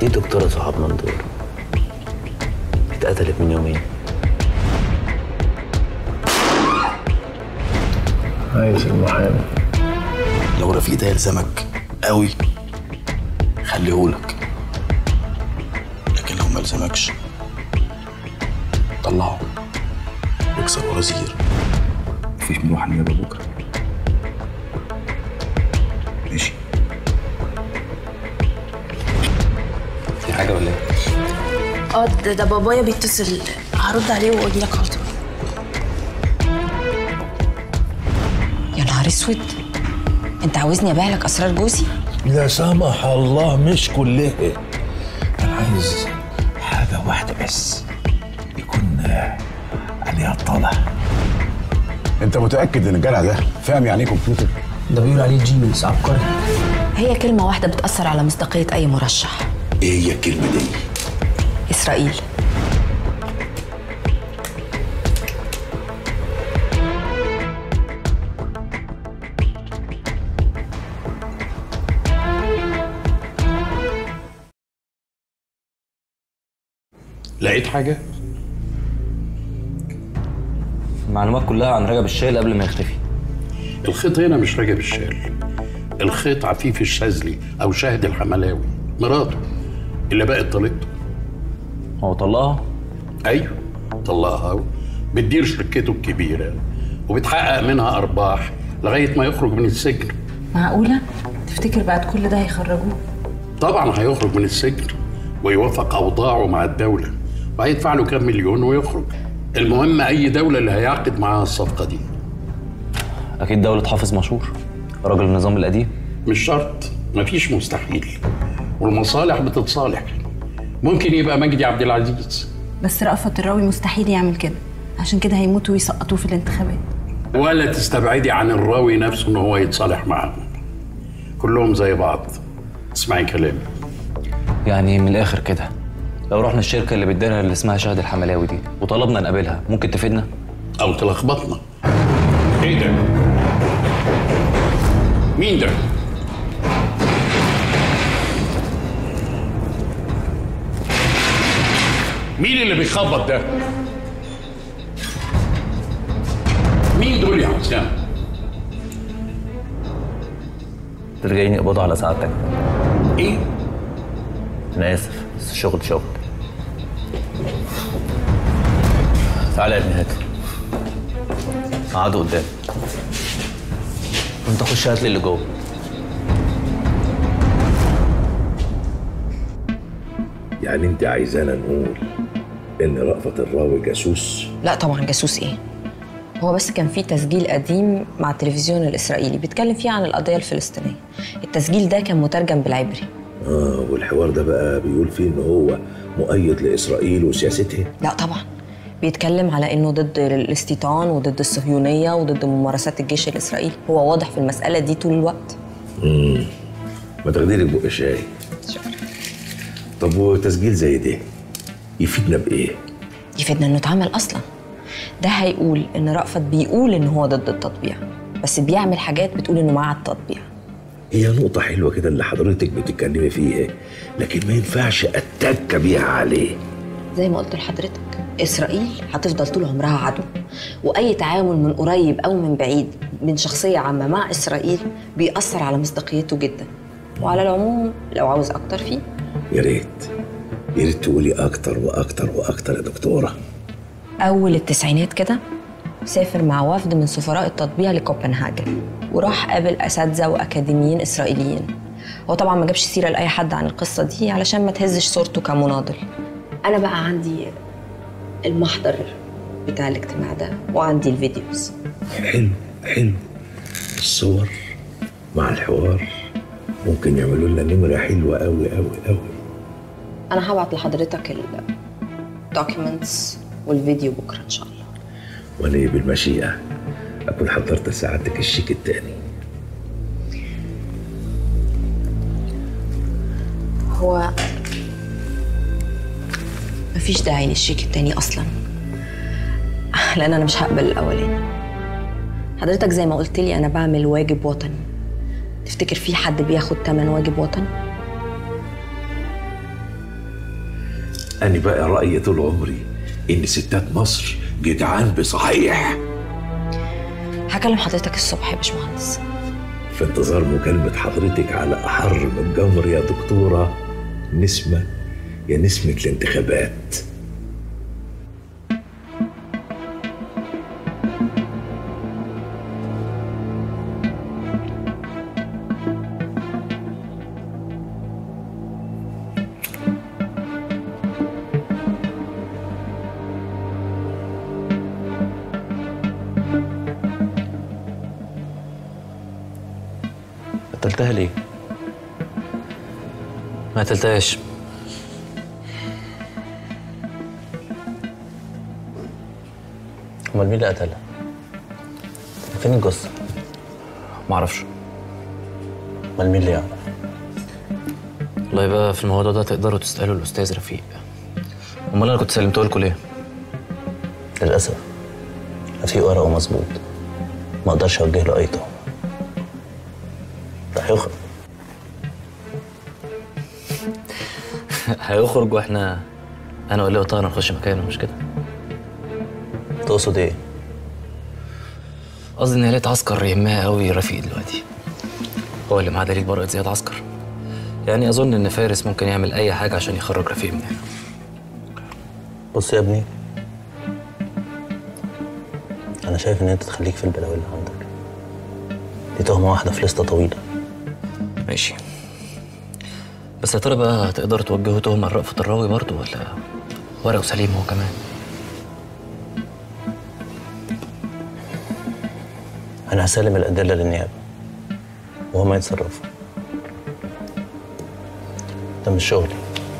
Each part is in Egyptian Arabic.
دكتورة صحاب منظور اتقتلت من يومين عايز المحامي لو رفيق ده يلزمك قوي خليهولك لكن لو ما يلزمكش طلعه واكسر ورا زير مفيش مروحة النيابة بكرة ماشي في حاجة ولا ايه؟ اه ده, ده بابايا بيتصل هرد عليه واجي لك على طول يا نهار اسود انت عاوزني ابيع لك اسرار جوزي لا سمح الله مش كلها انا عايز حاجه واحده بس يكون آه، عليها طلع انت متاكد ان الجدع ده فاهم يعني ايه كمبيوتر ده بيقول عليه جينيوس عبقري هي كلمه واحده بتاثر على مصداقيه اي مرشح ايه هي الكلمة دي؟ اسرائيل لقيت حاجة؟ المعلومات كلها عن رجب الشايل قبل ما يختفي الخيط هنا مش راجب الشال الخيط عفيف الشاذلي أو شاهد الحملاوي مراته اللي بقت طليقته هو طلقها أيوه طلقها بتدير شركته الكبيرة وبتحقق منها أرباح لغاية ما يخرج من السجن معقوله تفتكر بعد كل ده هيخرجوه طبعا هيخرج من السجن ويوافق أوضاعه مع الدولة وهيدفع له كام مليون ويخرج المهم أي دولة اللي هيعقد معاها الصفقة دي اكيد دولة حافظ مشهور راجل النظام القديم مش شرط مفيش مستحيل والمصالح بتتصالح ممكن يبقى مجدي عبد العزيز بس رأفت الراوي مستحيل يعمل كده عشان كده هيموتوا ويسقطوه في الانتخابات ولا تستبعدي عن الراوي نفسه ان هو يتصالح معاهم كلهم زي بعض اسمعي كلامي يعني من الاخر كده لو رحنا الشركة اللي بتديرها اللي اسمها شهد الحملاوي دي وطلبنا نقابلها ممكن تفيدنا؟ او تلخبطنا ايه ده مين ده مين اللي بيخبط ده مين دول يا حسام دول جايين يقبضوا على سعادتك ايه انا اسف بس الشغل شغل تعالى يا ابني هات قعدوا قدام وانت خش هات لي اللي جوه يعني انت عايزانا نقول ان رأفت الراوي جاسوس لا طبعا جاسوس ايه هو بس كان في تسجيل قديم مع التلفزيون الاسرائيلي بيتكلم فيه عن القضيه الفلسطينيه التسجيل ده كان مترجم بالعبري اه والحوار ده بقى بيقول فيه ان هو مؤيد لاسرائيل وسياستها لا طبعا بيتكلم على انه ضد الاستيطان وضد الصهيونيه وضد ممارسات الجيش الاسرائيلي هو واضح في المساله دي طول الوقت ما تاخدي لك بق شاي طب وتسجيل زي ده يفيدنا بايه؟ يفيدنا انه اتعمل اصلا ده هيقول ان رأفت بيقول ان هو ضد التطبيع بس بيعمل حاجات بتقول انه مع التطبيع هي نقطة حلوة كده اللي حضرتك بتتكلمي فيها لكن ما ينفعش اتك بيها عليه زي ما قلت لحضرتك اسرائيل هتفضل طول عمرها عدو واي تعامل من قريب او من بعيد من شخصيه عامه مع اسرائيل بيأثر على مصداقيته جدا وعلى العموم لو عاوز اكتر فيه يا ريت يا ريت تقولي اكتر واكتر واكتر يا دكتورة اول التسعينات كده سافر مع وفد من سفراء التطبيع لكوبنهاجن وراح قابل اساتذه واكاديميين اسرائيليين هو طبعا ما جابش سيره لاي حد عن القصه دي علشان ما تهزش صورته كمناضل انا بقى عندي المحضر بتاع الاجتماع ده وعندي الفيديوز حلو حلو الصور مع الحوار ممكن يعملوا لنا نمرة حلوة قوي قوي قوي انا هبعت لحضرتك الدوكيومنتس والفيديو بكره ان شاء الله وانا بالمشيئة اكون حضرت سعادتك الشيك التاني هو مفيش داعي للشيك التاني اصلا لان انا مش هقبل الاولاني حضرتك زي ما قلت لي انا بعمل واجب وطني تفتكر في حد بياخد تمن واجب وطني أنا بقى رأيي طول عمري إن ستات مصر جدعان بصحيح هكلم حضرتك الصبح يا باشمهندس في انتظار مكالمة حضرتك على أحر من جمر يا دكتورة نسمة يا نسمة الانتخابات قتلتها ليه؟ ما قتلتهاش امال مين اللي قتلها؟ فين الجثة؟ معرفش امال مين اللي يعرف؟ والله بقى في الموضوع ده تقدروا تسألوا الأستاذ رفيق أمال أنا كنت سلمته لكم ليه؟ للأسف في ورقه مظبوط ما اقدرش اوجه له اي تهمة راح يخرج هيخرج واحنا أنا ولا طاهر نخش مكانه مش كده؟ تقصد ايه؟ قصدي إن ليلة عسكر يهمها قوي رفيق دلوقتي هو اللي معاه دليل براءة زياد عسكر يعني أظن إن فارس ممكن يعمل أي حاجة عشان يخرج رفيق من هنا بص يا ابني انا شايف ان انت تخليك في البلاوي اللي عندك دي تهمة واحدة في لستة طويلة ماشي بس يا ترى بقى هتقدر توجهه تهمة لرأفت الراوي برضه ولا ورقه سليم هو كمان انا هسلم الادلة للنيابة وهما يتصرفوا ده مش شغلي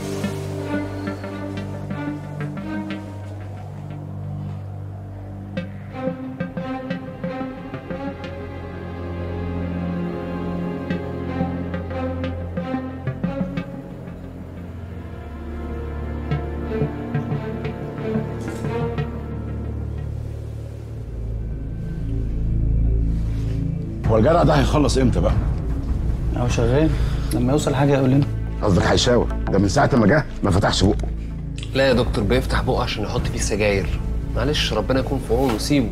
هو الجدع ده هيخلص امتى بقى؟ هو شغال لما يوصل حاجه يقول لنا قصدك هيشاور ده من ساعة ما جه ما فتحش بقه لا يا دكتور بيفتح بقه عشان يحط فيه سجاير معلش ربنا يكون في عونه سيبه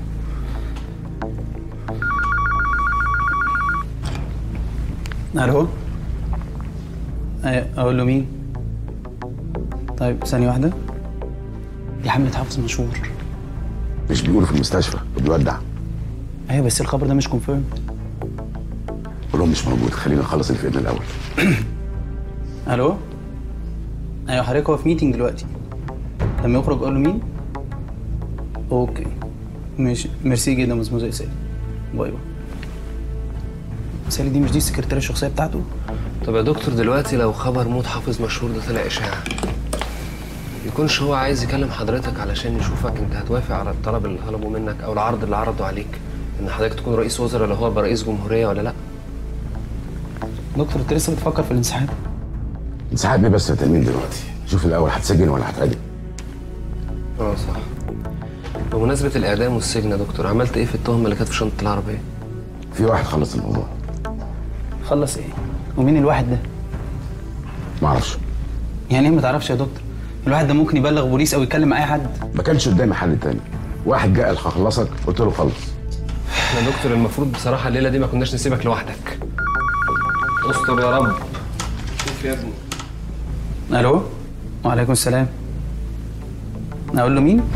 الو أي- اقول له مين طيب ثانيه واحده دي حمله حافظ مشهور مش بيقولوا في المستشفى وبيودع ايوه بس الخبر ده مش كونفيرم قول لهم مش موجود خلينا نخلص اللي في ايدنا الاول الو ايوه حضرتك هو في ميتنج دلوقتي لما يخرج قول له مين اوكي ماشي ميرسي جدا مزموزة يا سالي باي باي سالي دي مش دي السكرتيره الشخصيه بتاعته طب يا دكتور دلوقتي لو خبر موت حافظ مشهور ده طلع اشاعه يكونش هو عايز يكلم حضرتك علشان يشوفك انت هتوافق على الطلب اللي طلبه منك او العرض اللي عرضه عليك ان حضرتك تكون رئيس وزراء لو هو بقى رئيس جمهوريه ولا لا دكتور انت لسه بتفكر في الانسحاب انسحاب ايه بس يا تلميذ دلوقتي شوف الاول هتسجن ولا هتعدم اه صح بمناسبة الإعدام والسجن يا دكتور عملت إيه في التهمة اللي كانت في شنطة العربية؟ في واحد خلص الموضوع خلص ايه ومين الواحد ده ما اعرفش يعني ايه ما تعرفش يا دكتور الواحد ده ممكن يبلغ بوليس او يتكلم مع اي حد ما كانش قدامي حل تاني واحد جاء قال هخلصك قلت له خلص يا دكتور المفروض بصراحة الليلة دي ما كناش نسيبك لوحدك استر يا رب شوف يا ابني الو وعليكم السلام اقول له مين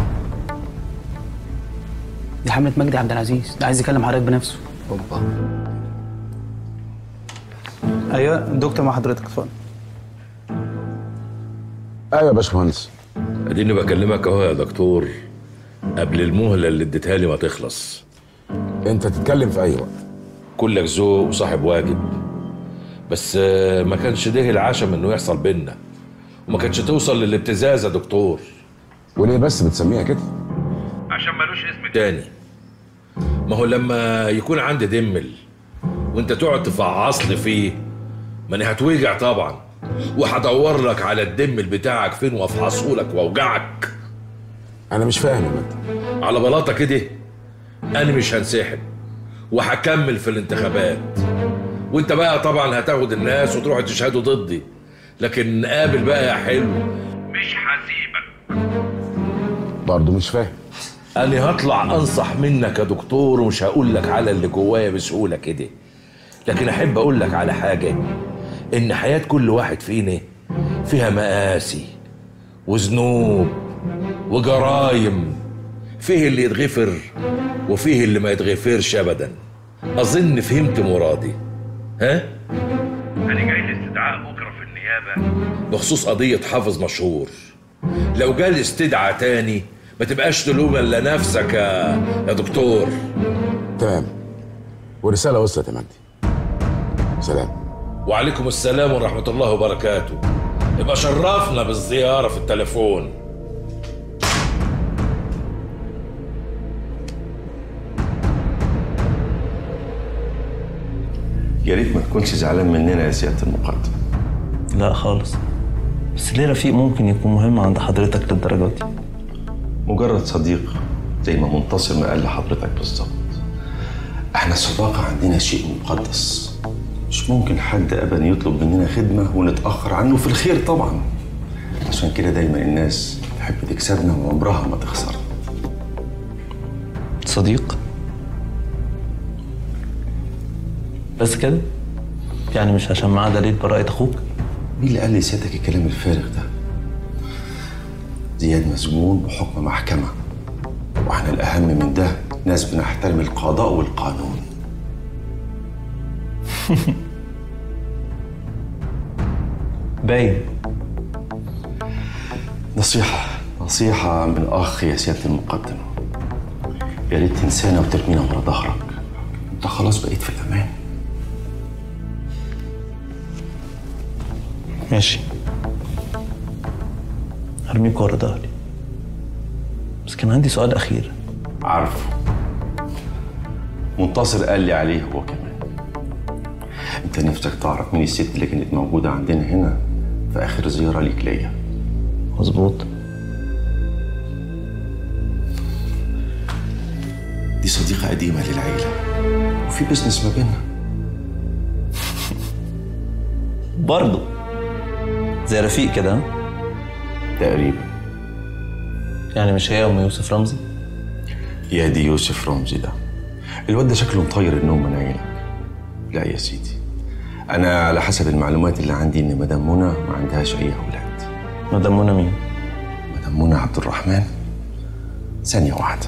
دي حمله مجدي عبد العزيز ده عايز يكلم حضرتك بنفسه اوبا ايوه الدكتور مع حضرتك اتفضل ايوه يا باشمهندس اديني بكلمك اهو يا دكتور قبل المهله اللي اديتها لي ما تخلص انت تتكلم في اي وقت كلك ذوق وصاحب واجب بس آه، ما كانش ده العشم انه يحصل بينا وما كانش توصل للابتزاز يا دكتور وليه بس بتسميها كده عشان ملوش اسم تاني ما هو لما يكون عندي دمل وانت تقعد تفعص لي فيه ما انا هتوجع طبعا وهدور لك على الدمل بتاعك فين وافحصه لك واوجعك انا مش فاهم يا مجدي على بلاطه كده انا مش هنسحب وهكمل في الانتخابات وانت بقى طبعا هتاخد الناس وتروحوا تشهدوا ضدي لكن قابل بقى يا حلو مش هسيب برضه مش فاهم انا هطلع انصح منك يا دكتور ومش هقول لك على اللي جوايا بسهوله كده لكن احب اقول لك على حاجه ان حياه كل واحد فينا فيها مآسي وذنوب وجرايم فيه اللي يتغفر وفيه اللي ما يتغفرش ابدا اظن فهمت مرادي ها انا جاي لاستدعاء بكره في النيابه بخصوص قضيه حافظ مشهور لو جالي استدعاء تاني ما تبقاش تلوم الا نفسك يا يا دكتور تمام ورساله وصلت يا مجدي سلام وعليكم السلام ورحمه الله وبركاته يبقى شرفنا بالزياره في التليفون يا ريت ما تكونش زعلان مننا يا سياده المقدم لا خالص بس ليه رفيق ممكن يكون مهم عند حضرتك للدرجة دي مجرد صديق زي ما منتصر ما قال لحضرتك بالظبط احنا الصداقه عندنا شيء مقدس مش ممكن حد ابدا يطلب مننا خدمه ونتاخر عنه في الخير طبعا عشان كده دايما الناس تحب تكسبنا وعمرها ما تخسرنا صديق بس كده يعني مش عشان معاه دليل براءة أخوك مين اللي قال لسيادتك الكلام الفارغ ده زياد مسجون بحكم محكمه واحنا الاهم من ده ناس بنحترم القضاء والقانون باين نصيحة نصيحة من أخ يا سيادة المقدم يا ريت تنسانا وترمينا ورا ظهرك أنت خلاص بقيت في الأمان ماشي هرميك ورا ظهري بس كان عندي سؤال أخير عارفه منتصر قال لي عليه هو كمان أنت نفسك تعرف مين الست اللي كانت موجودة عندنا هنا في آخر زيارة ليك ليا مظبوط دي صديقة قديمة للعيلة وفي بيزنس ما بيننا برضه زي رفيق كده ها؟ تقريبا يعني مش هي أم يوسف رمزي يا دي يوسف رمزي ده الواد ده شكله مطير النوم من عينك لا يا سيدي انا على حسب المعلومات اللي عندي ان مدام منى ما عندهاش اي اولاد مدام منى مين مدام منى عبد الرحمن ثانيه واحده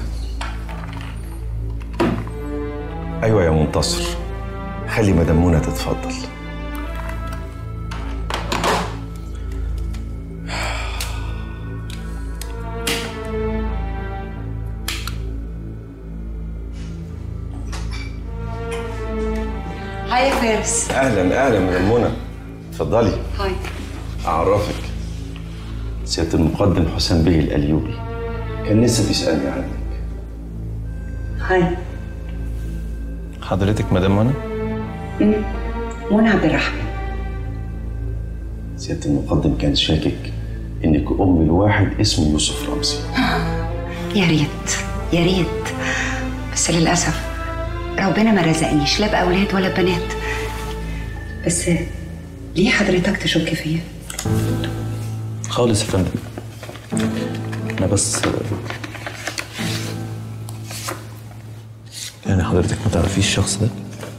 ايوه يا منتصر خلي مدام منى تتفضل هاي يا فارس اهلا اهلا مدام منى اتفضلي هاي اعرفك سياده المقدم حسام بيه الايوبي كان لسه بيسالني عنك هاي حضرتك مدام منى أمم، منى عبد الرحمن سياده المقدم كان شاكك انك ام لواحد اسمه يوسف رمزي يا ريت يا ريت بس للأسف ربنا ما رزقنيش لا بأولاد ولا بنات بس ليه حضرتك تشك فيا؟ خالص يا فندم أنا بس يعني حضرتك ما تعرفيش الشخص ده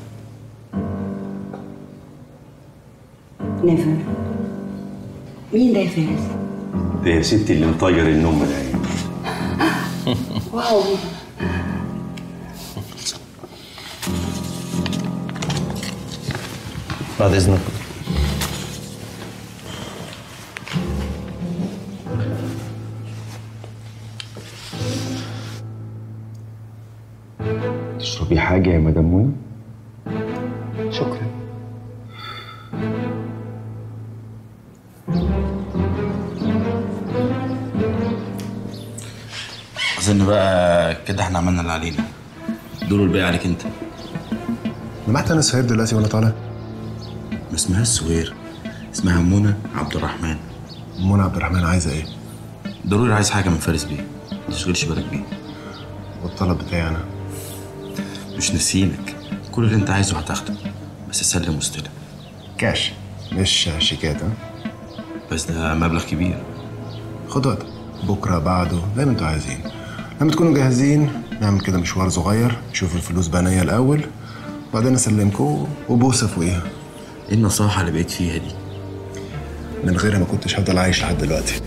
نيفر مين ده يا فارس؟ ده يا ستي اللي مطير النوم من عيني واو بعد إذنك تشربي حاجه يا مدام منى شكرا اظن بقى كده احنا عملنا اللي علينا دول الباقي عليك انت لمحت انا سهير دلوقتي وانا طالع ما اسمهاش سوير اسمها منى عبد الرحمن منى عبد الرحمن عايزه ايه ضروري عايز حاجه من فارس بيه ما تشغلش بالك بيه والطلب بتاعي انا مش نسينك كل اللي انت عايزه هتاخده بس سلم واستلم كاش مش شيكات ها بس ده مبلغ كبير خد وقتك بكره بعده زي ما انتوا عايزين لما تكونوا جاهزين نعمل كده مشوار صغير نشوف الفلوس بنية الاول وبعدين اسلمكم وبوسه فوقيها ايه النصاحه اللي بقيت فيها دي من غيرها ما كنتش هفضل عايش لحد دلوقتي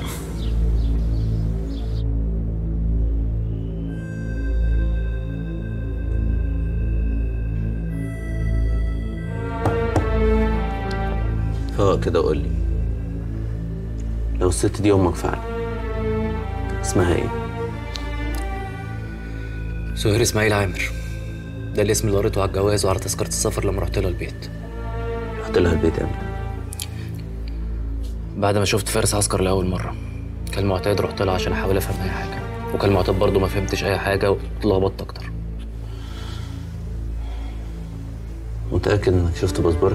فوق كده وقول لي لو الست دي امك فعلا اسمها ايه؟ سهير اسماعيل عامر ده الاسم اللي قريته على الجواز وعلى تذكرة السفر لما رحت لها البيت رحت لها البيت امتى؟ بعد ما شفت فارس عسكر لأول مرة كان معتاد رحت لها عشان أحاول أفهم أي حاجة وكان معتاد برضه ما فهمتش أي حاجة واتلخبطت أكتر متأكد انك شفت باسبورها؟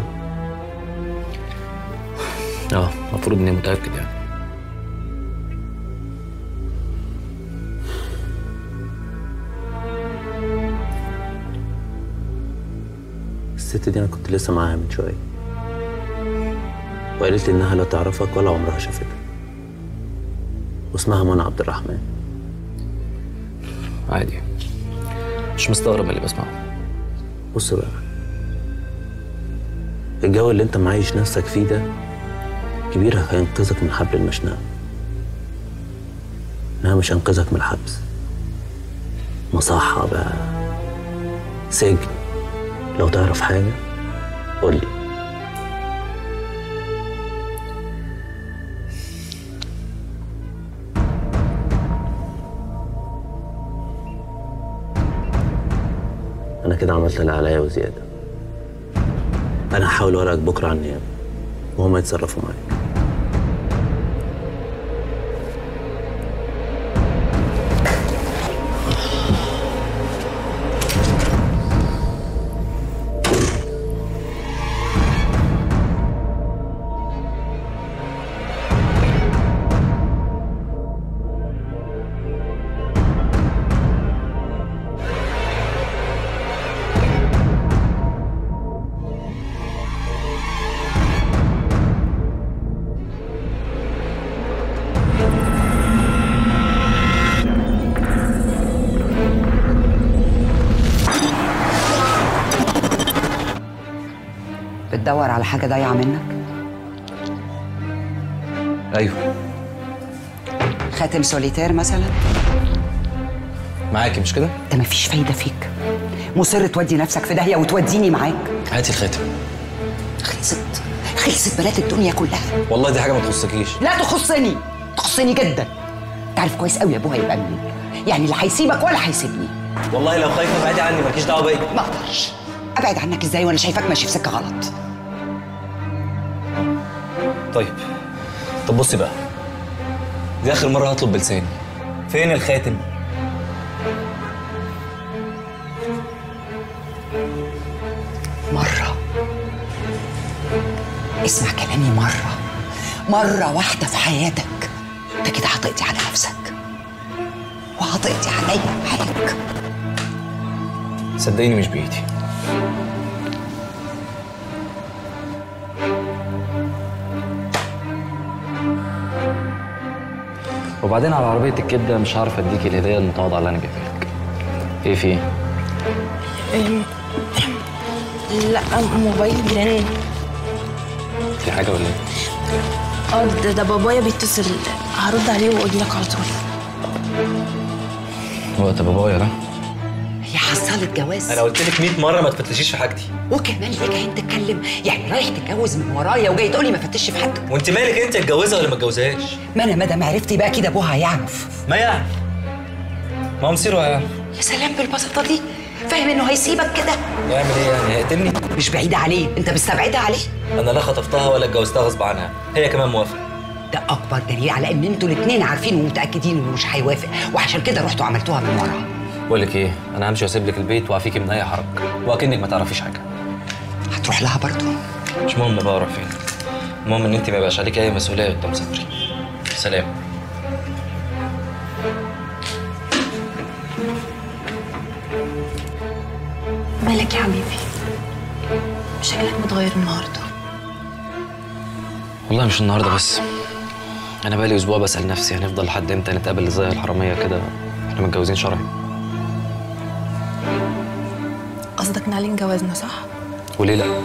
اه المفروض إني متأكد يعني الست دي انا كنت لسه معاها من شويه وقالت لي انها لا تعرفك ولا عمرها شافتك واسمها منى عبد الرحمن عادي مش مستغرب من اللي بسمعه بص بقى الجو اللي انت معايش نفسك فيه ده كبير هينقذك من حبل المشنقة انها مش هينقذك من الحبس مصحة بقى سجن لو تعرف حاجة قول لي أنا كده عملت اللي عليا وزيادة أنا هحاول ورقك بكرة على النيابة وهما يتصرفوا معاك بتدور على حاجة ضايعة منك أيوه خاتم سوليتير مثلا معاكي مش كده؟ انت مفيش فايدة فيك مصر تودي نفسك في داهية وتوديني معاك هاتي الخاتم خلصت خلصت بنات الدنيا كلها والله دي حاجة ما تخصكيش لا تخصني تخصني جدا تعرف كويس قوي ابوها يبقى مين يعني اللي هيسيبك ولا هيسيبني والله لو خايفة ابعدي عني مالكيش دعوة بيا ما اقدرش ابعد عنك ازاي وانا شايفاك ماشي في سكه غلط طيب طب بصي بقى دي آخر مرة هطلب بلساني فين الخاتم؟ مره اسمع كلامي مره مره واحده في حياتك انت كده هتقضي على نفسك وهتقضي عليا معاك صدقيني مش بإيدي وبعدين على عربية الكبدة مش هعرف اديكي الهدية المتواضعة اللي انا جايبها لك. ايه في ايه؟ لا موبايل جيران في حاجة ولا ايه؟ اه ده, ده بابايا بيتصل هرد عليه واجي لك على طول وقت بابايا ده هي حصلت جواز انا قلت لك 100 مرة ما تفتشيش في حاجتي وكمان ليه جاي تتكلم يعني رايح تتجوز من ورايا وجاي تقولي ما فتش في حاجتك وانت مالك انت اتجوزها ولا ما اتجوزهاش؟ ما انا مادام عرفت يبقى كده ابوها هيعرف ما يعرف ما هو مصيره هيعرف يا سلام بالبساطه دي فاهم انه هيسيبك كده يعمل ايه يعني هيقتلني؟ مش بعيده عليه انت مستبعدها عليه انا لا خطفتها ولا اتجوزتها غصب عنها هي كمان موافقة ده اكبر دليل على ان انتوا الاثنين عارفين ومتاكدين انه مش هيوافق وعشان كده رحتوا عملتوها من وراه بقول لك ايه انا همشي واسيب لك البيت واعفيكي من اي حرج واكنك ما تعرفيش حاجه هتروح لها برضه مش مهم بقى اروح فين المهم ان انت ما يبقاش عليكي اي مسؤوليه قدام صدري سلام مالك يا حبيبي شكلك متغير النهارده والله مش النهارده بس انا بقالي اسبوع بسال نفسي هنفضل لحد امتى نتقابل زي الحراميه كده احنا متجوزين شرعي قصدك نعلن جوازنا صح؟ وليه لا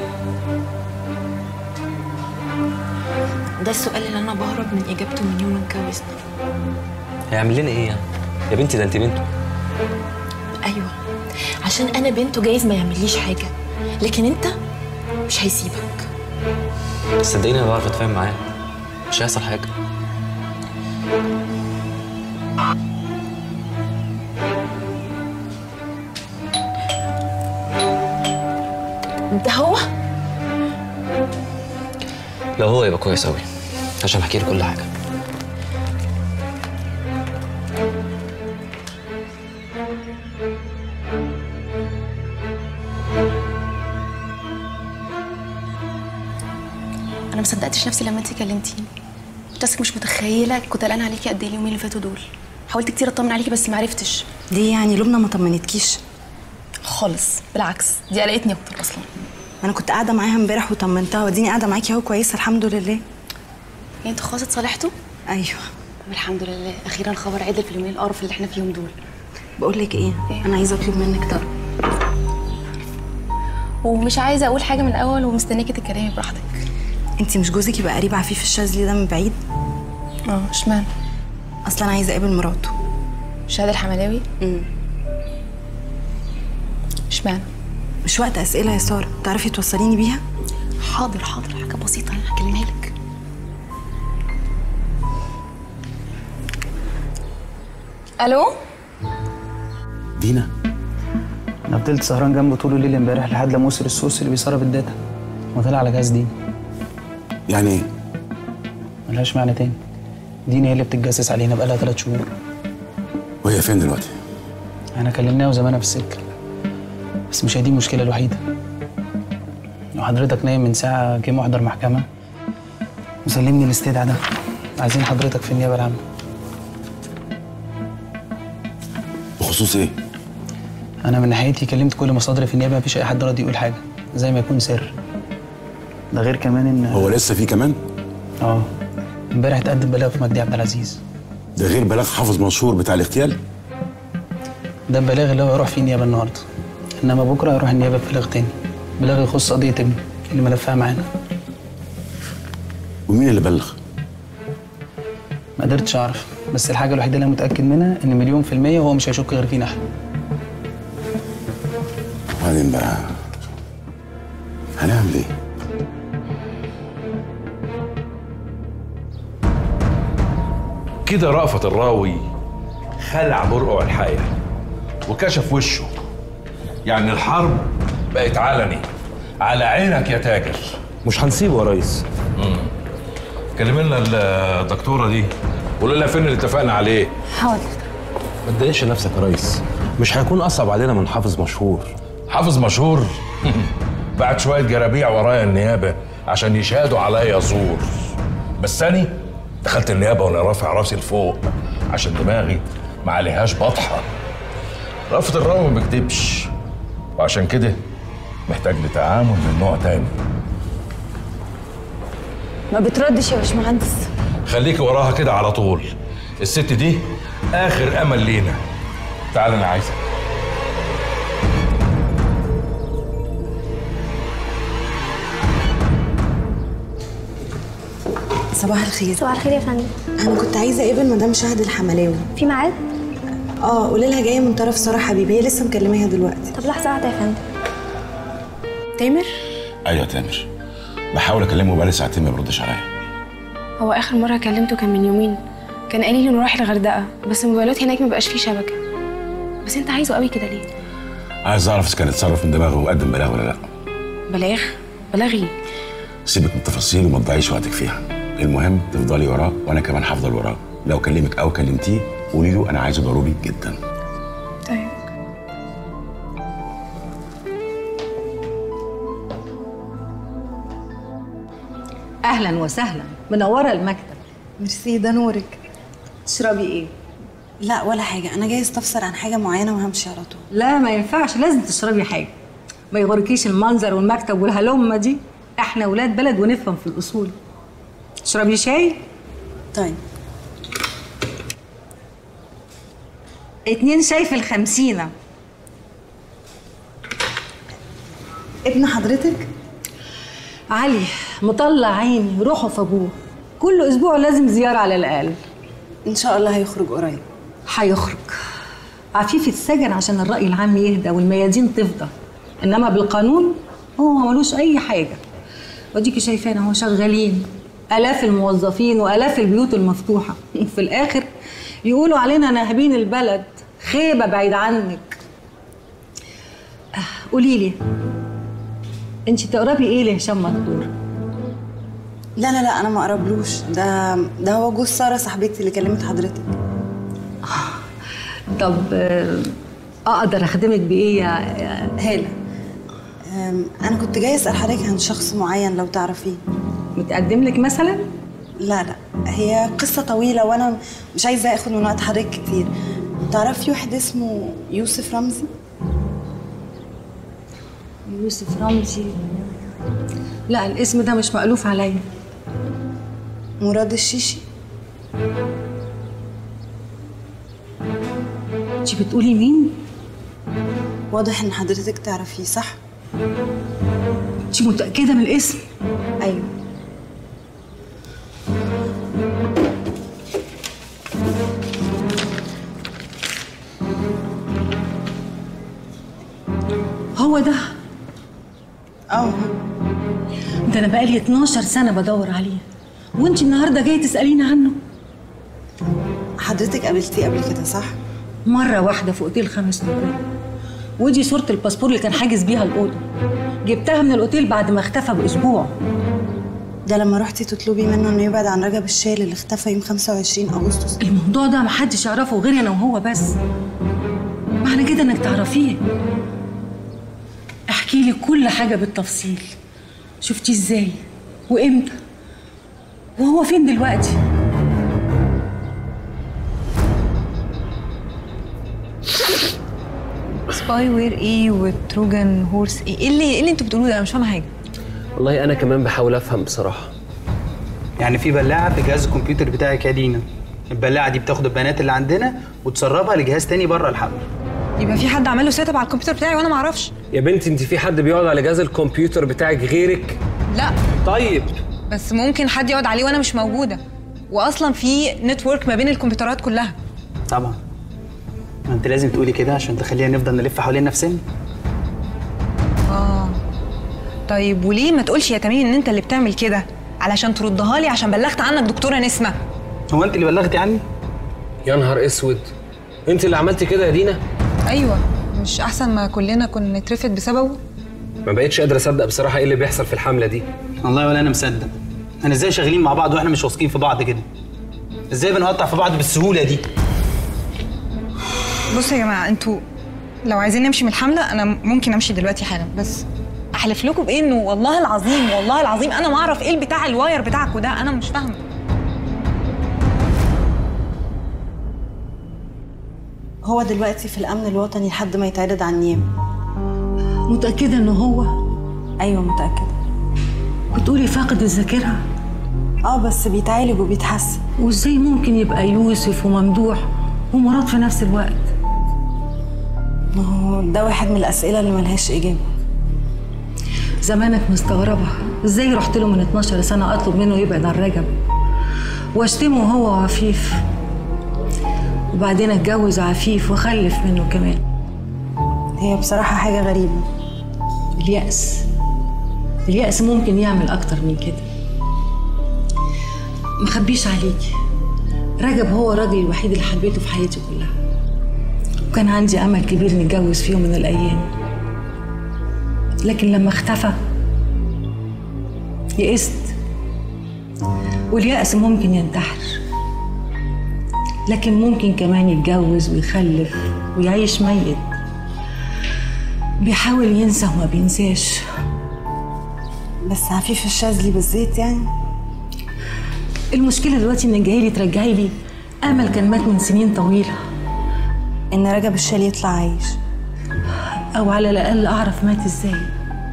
ده السؤال اللي انا بهرب من اجابته من يوم ما اتجوزنا هيعمل لنا ايه يعني يا بنتي ده انت بنته ايوه عشان انا بنته جايز ما يعمليش حاجه لكن انت مش هيسيبك صدقيني انا بعرف اتفاهم معاه مش هيحصل حاجه ده هو لو هو يبقى كويس قوي عشان احكي له كل حاجه انا ما صدقتش نفسي لما انت كلمتيني كنت اصلك مش متخيله كنت قلقانه عليكي قد ايه اليومين اللي فاتوا دول حاولت كتير اطمن عليكي بس ما عرفتش ليه يعني لبنى ما طمنتكيش خالص بالعكس دي قلقتني اكتر اصلا انا كنت قاعده معاها امبارح وطمنتها واديني قاعده معاكي اهو كويسه الحمد لله يعني انتوا خلاص اتصالحتوا ايوه طب الحمد لله اخيرا خبر عدل في اليومين القرف اللي احنا فيهم دول بقول لك ايه انا عايزه اطلب منك طلب ومش عايزه اقول حاجه من الاول ومستنيكي تتكلمي براحتك انت مش جوزك يبقى قريب عفيف الشاذلي ده من بعيد اه اشمعنى اصلا انا عايزه اقابل مراته شهاد الحملاوي امم اشمعنى مش وقت اسئله يا ساره تعرفي توصليني بيها حاضر حاضر حاجه بسيطه انا هكلمها لك الو دينا انا فضلت سهران جنبه طول الليل امبارح لحد لما وصل السورس اللي بيسرب الداتا وطلع على جهاز دين يعني ايه ملهاش معنى تاني دين هي اللي بتتجسس علينا بقالها ثلاث شهور وهي فين دلوقتي احنا كلمناها وزمانها في السكه بس مش هي دي المشكله الوحيده لو حضرتك نايم من ساعه جه محضر محكمه وسلمني الاستدعاء ده عايزين حضرتك في النيابه العامه بخصوص ايه انا من ناحيتي كلمت كل مصادري في النيابه مفيش اي حد راضي يقول حاجه زي ما يكون سر ده غير كمان ان هو لسه في كمان اه امبارح اتقدم بلاغ في مجدي عبد العزيز ده غير بلاغ حافظ منصور بتاع الاغتيال ده البلاغ اللي هو يروح فيه النيابه النهارده انما بكره يروح النيابه ببلاغ تاني بلاغ يخص قضيه ابني اللي ملفها معانا ومين اللي بلغ ما قدرتش اعرف بس الحاجه الوحيده اللي انا متاكد منها ان مليون في الميه هو مش هيشك غير فينا احنا وبعدين بقى هنعمل ايه كده رأفت الراوي خلع برقع الحياة وكشف وشه يعني الحرب بقت علني على عينك يا تاجر مش هنسيبه يا ريس كلم لنا الدكتوره دي قول لنا فين اللي اتفقنا عليه حاضر ما تضايقش نفسك يا ريس مش هيكون اصعب علينا من حافظ مشهور حافظ مشهور بعت شويه جرابيع ورايا النيابه عشان يشهدوا عليا زور بس أنا دخلت النيابه وانا رافع راسي لفوق عشان دماغي ما عليهاش بطحه رفض الراوي ما بيكدبش وعشان كده محتاج لتعامل من نوع تاني ما بتردش يا باشمهندس خليكي وراها كده على طول الست دي اخر امل لينا تعال انا عايزك صباح الخير صباح الخير يا فندم انا كنت عايزه اقابل مدام شهد الحملاوي في ميعاد اه قولي لها جايه من طرف ساره حبيبي هي لسه مكلماها دلوقتي طب لحظه واحده يا فندم تامر ايوه يا تامر بحاول اكلمه بقالي ساعتين ما بيردش عليا هو اخر مره كلمته كان من يومين كان قال لي انه رايح الغردقه بس الموبايلات هناك مبقاش فيه شبكه بس انت عايزه قوي كده ليه عايز اعرف اذا كان اتصرف من دماغه وقدم بلاغ ولا لا بلاغ بلاغي سيبك من التفاصيل وما تضيعيش وقتك فيها المهم تفضلي وراه وانا كمان هفضل وراه لو كلمك او كلمتيه قولي له انا عايزه ضروري جدا طيب اهلا وسهلا منوره المكتب ميرسي ده نورك تشربي ايه لا ولا حاجه انا جاي استفسر عن حاجه معينه وهمشي على طول لا ما ينفعش لازم تشربي حاجه ما يغركيش المنظر والمكتب والهلمه دي احنا ولاد بلد ونفهم في الاصول تشربي شاي طيب اتنين شاي في الخمسينة ابن حضرتك علي مطلع عيني روحه في ابوه كل اسبوع لازم زيارة على الاقل ان شاء الله هيخرج قريب هيخرج عفيف اتسجن عشان الرأي العام يهدى والميادين تفضى انما بالقانون هو ملوش اي حاجة وديكي شايفانا اهو شغالين الاف الموظفين والاف البيوت المفتوحة وفي الاخر يقولوا علينا ناهبين البلد خيبة بعيد عنك قولي لي انت تقربي ايه لهشام مقدور لا لا لا انا ما اقربلوش ده ده هو جوز ساره صاحبتي اللي كلمت حضرتك طب آه، اقدر اخدمك بايه يا يا هاله أم، انا كنت جاي اسال حضرتك عن شخص معين لو تعرفيه متقدم لك مثلا لا لا هي قصه طويله وانا مش عايزه اخد من وقت حضرتك كتير تعرفي واحد اسمه يوسف رمزي يوسف رمزي لا الاسم ده مش مألوف عليا مراد الشيشي انت بتقولي مين واضح ان حضرتك تعرفيه صح انت متأكدة من الاسم ايوه هو ده اه ده انا بقالي 12 سنة بدور عليه وانت النهارده جايه تسأليني عنه حضرتك قابلتيه قبل كده صح مرة واحدة في اوتيل خمس نجوم ودي صورة الباسبور اللي كان حاجز بيها الأوضة جبتها من الأوتيل بعد ما اختفى بأسبوع ده لما رحتي تطلبي منه انه يبعد عن رجب الشال اللي اختفى يوم 25 اغسطس الموضوع ده محدش يعرفه غير انا وهو بس معنى كده انك تعرفيه احكي لي كل حاجة بالتفصيل شفتيه ازاي وامتى وهو فين دلوقتي سباي وير ايه وتروجان هورس ايه ايه اللي ايه اللي انتوا بتقولوه ده انا مش فاهمه حاجه والله انا كمان بحاول افهم بصراحه يعني في بلاعه في جهاز الكمبيوتر بتاعك يا دينا البلاعه دي بتاخد البيانات اللي عندنا وتسربها لجهاز تاني بره الحمل يبقى في حد عمل له سيت اب على الكمبيوتر بتاعي وانا ما اعرفش يا بنتي انت في حد بيقعد على جهاز الكمبيوتر بتاعك غيرك لا طيب بس ممكن حد يقعد عليه وانا مش موجوده واصلا في نتورك ما بين الكمبيوترات كلها طبعا ما انت لازم تقولي كده عشان تخلينا نفضل نلف حوالين نفسنا اه طيب وليه ما تقولش يا تميم ان انت اللي بتعمل كده علشان تردها لي عشان بلغت عنك دكتوره نسمه هو انت اللي بلغتي عني يا نهار اسود انت اللي عملتي كده يا دينا ايوه مش احسن ما كلنا كنا نترفد بسببه ما بقتش قادر اصدق بصراحه ايه اللي بيحصل في الحمله دي والله ولا انا مصدق انا ازاي شغالين مع بعض واحنا مش واثقين في بعض كده ازاي بنقطع في بعض بالسهوله دي بصوا يا جماعه انتوا لو عايزين نمشي من الحمله انا ممكن امشي دلوقتي حالا بس احلف لكم بايه انه والله العظيم والله العظيم انا ما اعرف ايه بتاع الواير بتاعكوا ده انا مش فاهمه هو دلوقتي في الامن الوطني لحد ما يتعرض على النيابه متأكدة انه هو ايوه متاكده بتقولي فاقد الذاكرة اه بس بيتعالج وبيتحسن وازاي ممكن يبقى يوسف وممدوح ومراد في نفس الوقت ما هو ده واحد من الاسئله اللي ملهاش اجابه زمانك مستغربة ازاي رحت له من 12 سنة اطلب منه يبعد عن رجب واشتمه هو وعفيف وبعدين اتجوز عفيف وخلف منه كمان هي بصراحه حاجه غريبه اليأس اليأس ممكن يعمل أكتر من كده مخبيش عليكي رجب هو الراجل الوحيد اللي حبيته في حياتي كلها وكان عندي أمل كبير نتجوز في يوم من الأيام لكن لما اختفى يئست واليأس ممكن ينتحر لكن ممكن كمان يتجوز ويخلف ويعيش ميت بيحاول ينسى وما بينساش بس عفيف الشاذلي بالذات يعني المشكلة دلوقتي انك جاي لي ترجعي لي امل كان مات من سنين طويلة ان رجب الشال يطلع عايش او على الاقل اعرف مات ازاي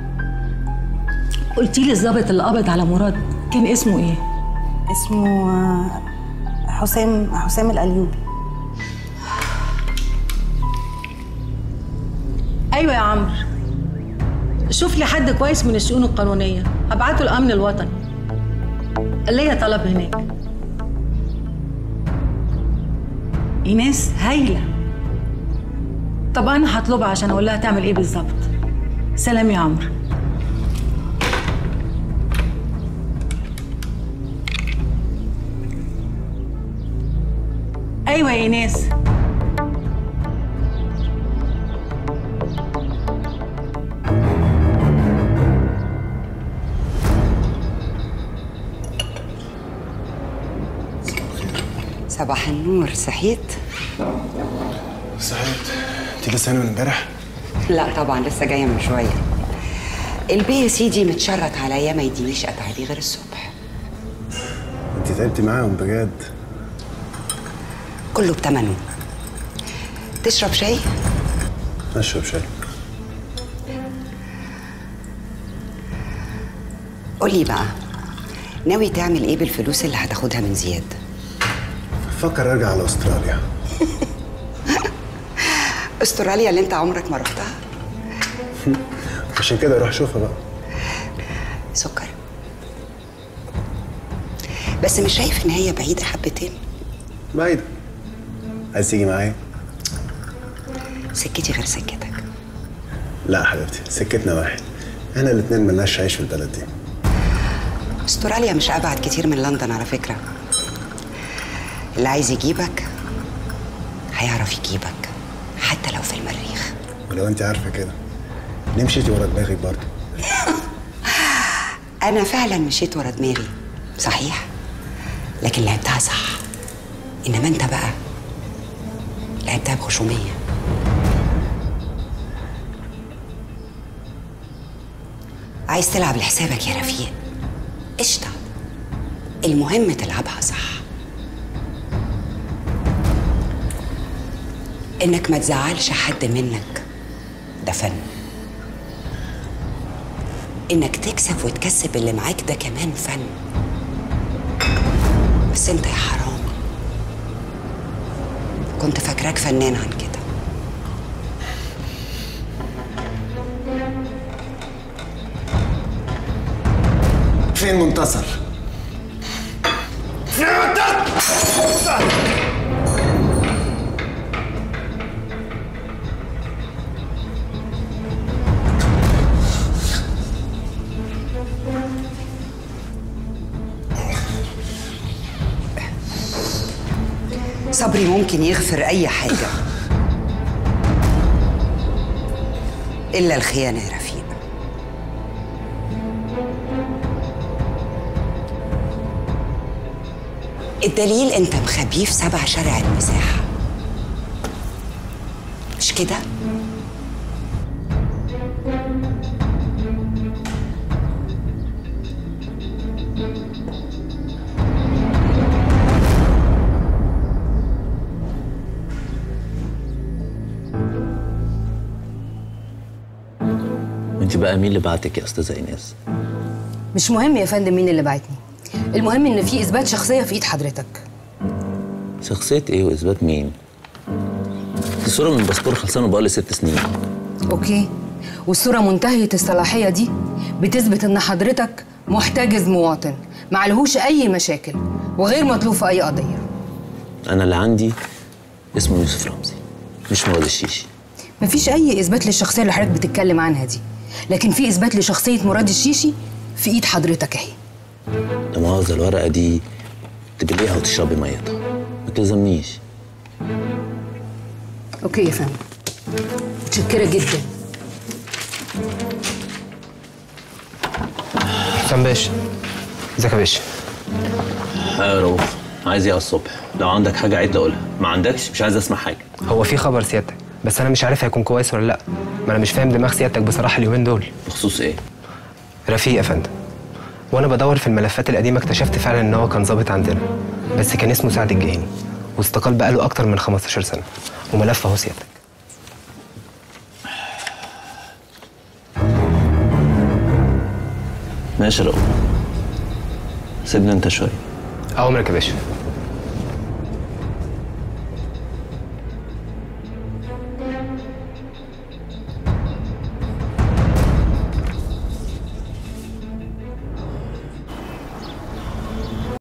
قلتي لي الظابط اللي قبض على مراد كان اسمه ايه اسمه آه، حسام حسام الايوبي ايوه يا عمرو شوف لي حد كويس من الشؤون القانونيه هبعته الامن الوطني ليا طلب هناك ايناس هايله طب انا هطلبها عشان اقول لها تعمل ايه بالظبط سلام يا عمرو ايوه يا ايناس صباح النور صحيت؟ صحيت انت لسه هنا من امبارح؟ لا طبعا لسه جايه من شويه البي يا سيدي متشرط عليا ما يدينيش اتعبي غير الصبح انت تعبتي معاهم بجد كله بتمنه تشرب شاي؟ اشرب شاي قولي بقى ناوي تعمل ايه بالفلوس اللي هتاخدها من زياد؟ فكر ارجع على استراليا استراليا اللي انت عمرك ما رحتها عشان كده اروح اشوفها بقى سكر بس مش شايف ان هي بعيده حبتين بعيدة عايز تيجي معايا؟ سكتي غير سكتك لا حبيبتي سكتنا واحد احنا الاتنين ملناش عيش في البلد دي استراليا مش ابعد كتير من لندن على فكره اللي عايز يجيبك هيعرف يجيبك حتى لو في المريخ ولو انت عارفة كده ليه مشيتي ورا دماغك برضه؟ انا فعلا مشيت ورا دماغي صحيح لكن لعبتها صح انما انت بقى لعبتها بخشوميه عايز تلعب لحسابك يا رفيق قشطه المهم تلعبها صح انك ما تزعلش حد منك ده فن انك تكسب وتكسب اللي معاك ده كمان فن بس انت يا حرام كنت فاكراك فنان عن كده فين منتصر؟ فين منتصر؟ صبري ممكن يغفر اي حاجه الا الخيانه يا رفيق الدليل انت مخبيه في سبع شارع المساحه مش كده وانت بقى مين اللي بعتك يا استاذه ايناس مش مهم يا فندم مين اللي بعتني المهم ان في اثبات شخصيه في ايد حضرتك شخصيه ايه واثبات مين دي صوره من باسبور خلصانه بقالي ست سنين اوكي والصوره منتهيه الصلاحيه دي بتثبت ان حضرتك محتجز مواطن معلهوش اي مشاكل وغير مطلوب في اي قضيه انا اللي عندي اسمه يوسف رمزي مش مواد الشيشي مفيش اي اثبات للشخصيه اللي حضرتك بتتكلم عنها دي لكن في اثبات لشخصيه مراد الشيشي في ايد حضرتك اهي لا مؤاخذه الورقه دي تبليها وتشربي ميتها ما تلزمنيش اوكي يا فندم متشكره جدا حسام باشا ازيك يا باشا يا رؤوف عايز ايه على الصبح لو عندك حاجه عيد اقولها ما عندكش مش عايز اسمع حاجه هو في خبر سيادتك بس انا مش عارف هيكون كويس ولا لا ما انا مش فاهم دماغ سيادتك بصراحه اليومين دول بخصوص ايه رفيق يا فندم وانا بدور في الملفات القديمه اكتشفت فعلا ان هو كان ظابط عندنا بس كان اسمه سعد الجهيني واستقال بقاله اكتر من 15 سنه وملف اهو سيادتك ماشي يا رؤوف سيبني انت شويه اوامرك يا باشا